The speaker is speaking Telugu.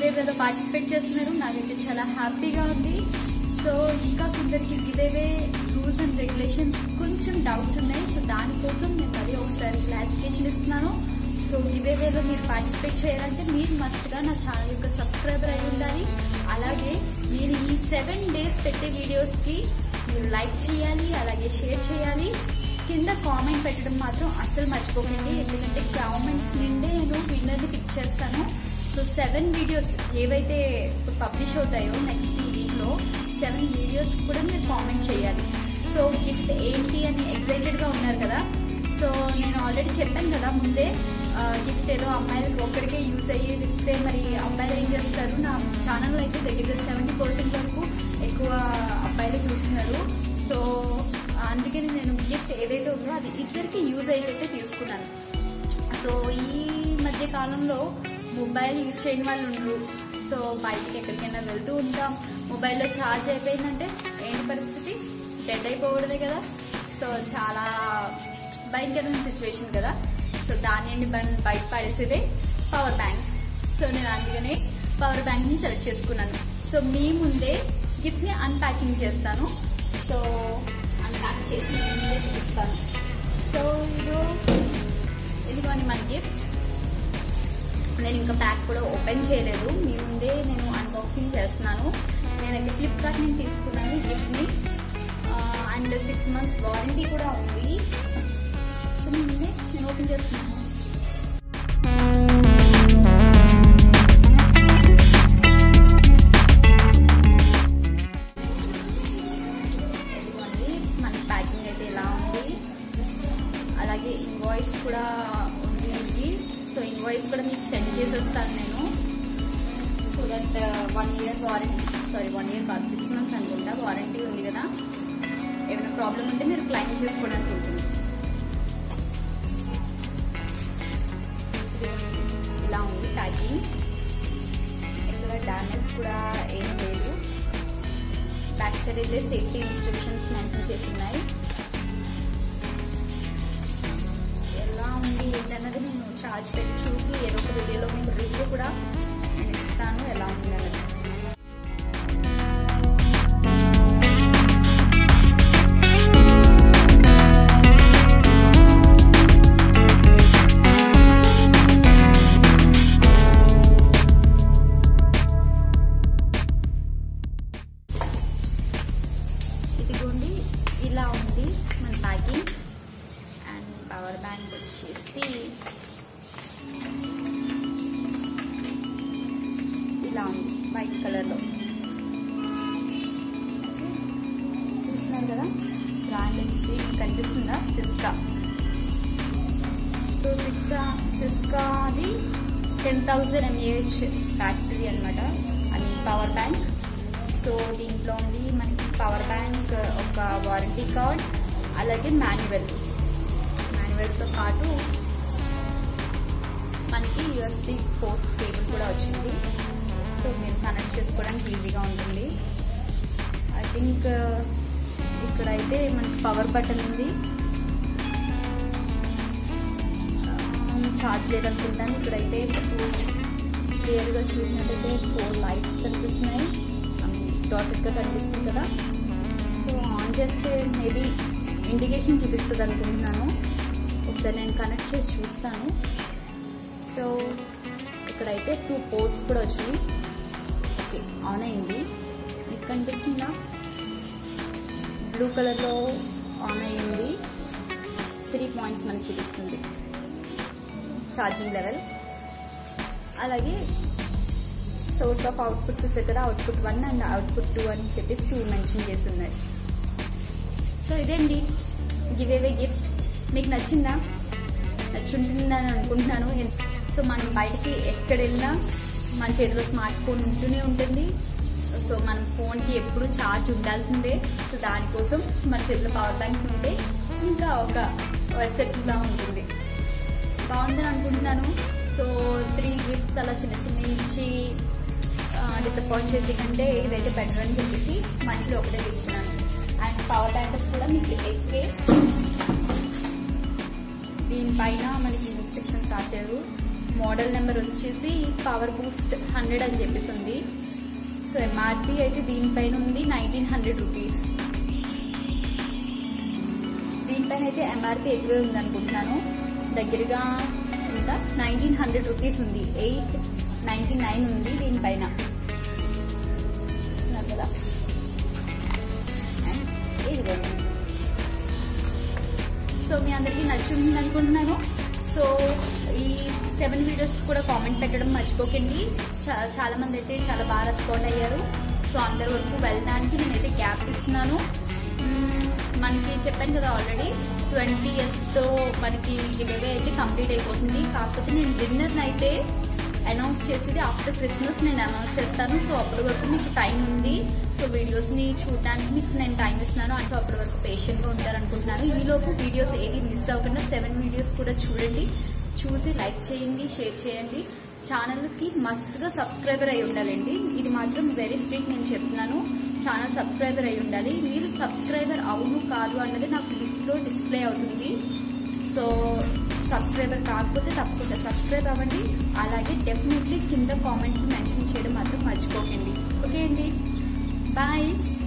గివేవేలో పార్టిసిపేట్ చేస్తున్నారు నాకైతే చాలా హ్యాపీగా ఉంది సో ఇంకా కొందరికి గివేవే రూల్స్ అండ్ రెగ్యులేషన్స్ కొంచెం డౌట్స్ ఉన్నాయి సో దానికోసం నేను మరీ ఒకసారి క్లారిఫికేషన్ ఇస్తున్నాను సో గివేవేలో మీరు పార్టిసిపేట్ చేయాలంటే మీరు మస్ట్గా నా ఛానల్ యొక్క సబ్స్క్రైబర్ అయి ఉండాలి అలాగే మీరు ఈ సెవెన్ డేస్ పెట్టే వీడియోస్కి మీరు లైక్ చేయాలి అలాగే షేర్ చేయాలి కింద కామెంట్ పెట్టడం మాత్రం అస్సలు మర్చిపోకండి ఎందుకంటే కామెంట్స్ నిండే నేను విన్నర్ని పిక్ చేస్తాను సో సెవెన్ వీడియోస్ ఏవైతే పబ్లిష్ అవుతాయో నెక్స్ట్ వీక్లో సెవెన్ వీడియోస్ కూడా మీరు కామెంట్ చేయాలి సో గిఫ్ట్ ఏంటి అని ఎక్సైటెడ్గా ఉన్నారు కదా సో నేను ఆల్రెడీ చెప్పాను కదా ముందే గిఫ్ట్ ఏదో అమ్మాయిలకు ఒక్కడికే యూజ్ అయ్యి ఇస్తే మరి అబ్బాయిలు ఏం చేస్తారు నా ఛానల్ అయితే దగ్గర సెవెంటీ పర్సెంట్ వరకు ఎక్కువ అబ్బాయిలు చూస్తున్నారు సో అందుకని నేను గిఫ్ట్ ఏదైతే ఉందో అది ఇద్దరికి యూజ్ అయ్యేటట్టే తీసుకున్నాను సో ఈ మధ్య కాలంలో మొబైల్ యూజ్ చేయని వాళ్ళు ఉండరు సో బయటికి ఎక్కడికైనా వెళ్తూ ఉంటాం మొబైల్లో ఛార్జ్ అయిపోయిందంటే ఏంటి పరిస్థితి డెడ్ అయిపోకూడదే కదా సో చాలా భయంకరమైన సిచ్యువేషన్ కదా సో దాని నుండి బన్- బయట పడేసేదే పవర్ బ్యాంక్ సో నేను అందుకనే పవర్ బ్యాంక్ ని సెలెక్ట్ చేసుకున్నాను సో మీ ముందే గిఫ్ట్ ని అన్ప్యాకింగ్ చేస్తాను సో అన్ప్యాక్ చేసి మీ ముందే చూపిస్తాను సో ఇదో ఇదిగోండి మన గిఫ్ట్ నేను ఇంకా ప్యాక్ కూడా ఓపెన్ చేయలేదు మీ ముందే నేను అన్బాక్సింగ్ చేస్తున్నాను నేనైతే ఫ్లిప్కార్ట్ నుంచి తీసుకున్నాను గిఫ్ట్ ని అండ్ సిక్స్ మంత్స్ వారంటీ కూడా ఉంది సో మీ ముందే నేను ఓపెన్ చేస్తున్నాను ఇదిగోండి మన ప్యాకింగ్ అయితే ఇలా ఉంది అలాగే ఇన్వాయిస్ కూడా ఉంది ఇది సో ఇన్వాయిస్ కూడా మీకు సెండ్ చేసేస్తాను నేను so that one year warranty sorry one year కాదు సిక్స్ మంత్స్ అనుకుంటా వారంటీ ఉంది కదా ఏమైనా ప్రాబ్లం ఉంటే మీరు క్లైమ్ చేసుకోవడానికి ఉంటుంది ఇలా ఉంది ప్యాకింగ్ ఇక్కడ డ్యామేజ్ కూడా ఏం లేదు బ్యాక్ సైడ్ అయితే సేఫ్టీ ఇన్స్ట్రక్షన్స్ మెన్షన్ చేసి ఉన్నాయి ఎలా ఉంది ఏంటన్నది నేను ఛార్జ్ పెట్టి చూసి ఏదో ఒక వీడియోలో మీకు రివ్యూ కూడా నేను ఇస్తాను ఎలా ఉంది అన్నది ఇదిగోండి ఇలా ఉంది మన ప్యాకింగ్ అండ్ పవర్ బ్యాంక్ వచ్చేసి ఇలా ఉంది వైట్ కలర్లో చూస్తున్నారు కదా బ్రాండ్ వచ్చేసి కనిపిస్తుందా సిస్కా సో సిస్కా సిస్కాది టెన్ థౌజండ్ ఎంఏహెచ్ బ్యాటరీ అనమాట అది పవర్ బ్యాంక్ సో దీంట్లో ఉంది మనకి పవర్ బ్యాంక్ ఒక వారంటీ కార్డ్ అలాగే మాన్యువల్ మాన్యువల్తో పాటు మనకి యూఎస్బి పోర్ట్ కేబుల్ కూడా వచ్చింది సో మీరు కనెక్ట్ చేసుకోవడానికి ఈజీగా ఉంటుంది ఐ థింక్ ఇక్కడైతే మనకి పవర్ బటన్ ఉంది ఛార్జ్ లేదనుకుంటాను ఇక్కడైతే క్లియర్గా చూసినట్టయితే ఫోర్ లైట్స్ కనిపిస్తున్నాయి డాటెడ్గా కనిపిస్తుంది కదా సో ఆన్ చేస్తే మేబీ ఇండికేషన్ చూపిస్తుంది అనుకుంటున్నాను ఒకసారి నేను కనెక్ట్ చేసి చూస్తాను సో ఇక్కడైతే టూ పోర్ట్స్ కూడా వచ్చినాయి ఓకే ఆన్ అయింది మీకు కనిపిస్తుందా బ్లూ కలర్లో ఆన్ అయ్యింది త్రీ పాయింట్స్ మనకి చూపిస్తుంది ఛార్జింగ్ లెవెల్ అలాగే సోర్స్ ఆఫ్ అవుట్పుట్ చూసారు కదా output one and output two అని చెప్పేసి టూ మెన్షన్ చేసి ఉన్నాయి సో ఇదండి గివ్ అవే గిఫ్ట్ మీకు నచ్చిందా నచ్చుంటుందని అనుకుంటున్నాను సో మనం బయటికి ఎక్కడ వెళ్ళినా మన చేతిలో స్మార్ట్ ఫోన్ ఉంటూనే ఉంటుంది సో మన ఫోన్కి ఎప్పుడు ఛార్జ్ ఉండాల్సిందే సో దానికోసం మన చేతిలో పవర్ బ్యాంక్ ఉంటే ఇంకా ఒక సెట్లా ఉంటుంది బాగుందని అనుకుంటున్నాను సో త్రీ గిఫ్ట్స్ అలా చిన్న చిన్న ఇచ్చి డిసప్పాయింట్ చేసే కంటే ఇదైతే బెటర్ అని చెప్పేసి మంచిలో ఒకటే తీసుకున్నాను అండ్ పవర్ బ్యాంక్ కూడా మీకు ఎక్కే దీనిపైన మనకి ఇన్స్ట్రక్షన్స్ రాశారు మోడల్ నెంబర్ వచ్చేసి పవర్ బూస్ట్ హండ్రెడ్ అని చెప్పేసి ఉంది సో ఎంఆర్పి అయితే దీనిపైన ఉంది నైన్టీన్ హండ్రెడ్ రూపీస్ దీనిపైన అయితే ఎంఆర్పి ఎక్కువే ఉంది అనుకుంటున్నాను దగ్గరగా ఎంత నైన్టీన్ హండ్రెడ్ రూపీస్ ఉంది ఎయిట్ నైన్టీ నైన్ ఉంది దీనిపైన చూస్తున్నారు కదా అండ్ ఇదిగోండి సో మీ అందరికీ నచ్చింది అనుకుంటున్నాను సో ఈ సెవెన్ వీడియోస్ కూడా కామెంట్ పెట్టడం మర్చిపోకండి చా- చాలా మంది అయితే చాలా బాగా రెస్పాండ్ అయ్యారు సో అందరి వరకు వెళ్ళడానికి నేనైతే గ్యాప్ ఇస్తున్నాను మ్మ్, మనకి చెప్పాను కదా ఆల్రెడీ ట్వంటీ తో మనకి గివ్వే అయితే కంప్లీట్ అయిపోతుంది కాకపోతే నేను విన్నర్ని అయితే అనౌన్స్ చేసేది ఆఫ్టర్ క్రిస్మస్ నేను అనౌన్స్ చేస్తాను సో అప్పటి వరకు మీకు టైం ఉంది సో వీడియోస్ ని చూడడానికి మీకు నేను టైం ఇస్తున్నాను అంటే అప్పటి వరకు పేషెంట్ గా ఉంటారనుకుంటున్నాను ఈ లోపు వీడియోస్ ఏది మిస్ అవ్వకుండా సెవెన్ వీడియోస్ కూడా చూడండి చూసి లైక్ చేయండి షేర్ చేయండి ఛానల్ కి మస్ట్ గా సబ్స్క్రైబర్ అయి ఉండాలండి ఇది మాత్రం వెరీ స్ట్రిక్ట్ నేను చెప్తున్నాను ఛానల్ సబ్స్క్రైబర్ అయి ఉండాలి మీరు సబ్స్క్రైబర్ అవును కాదు అన్నది నాకు లిస్ట్ లో డిస్ప్లే అవుతుంది సో సబ్స్క్రైబర్ కాకపోతే తప్పకుండా సబ్స్క్రైబ్ అవ్వండి అలాగే డెఫినెట్లీ కింద కామెంట్ మెన్షన్ చేయడం మాత్రం మర్చిపోకండి ఓకే అండి బాయ్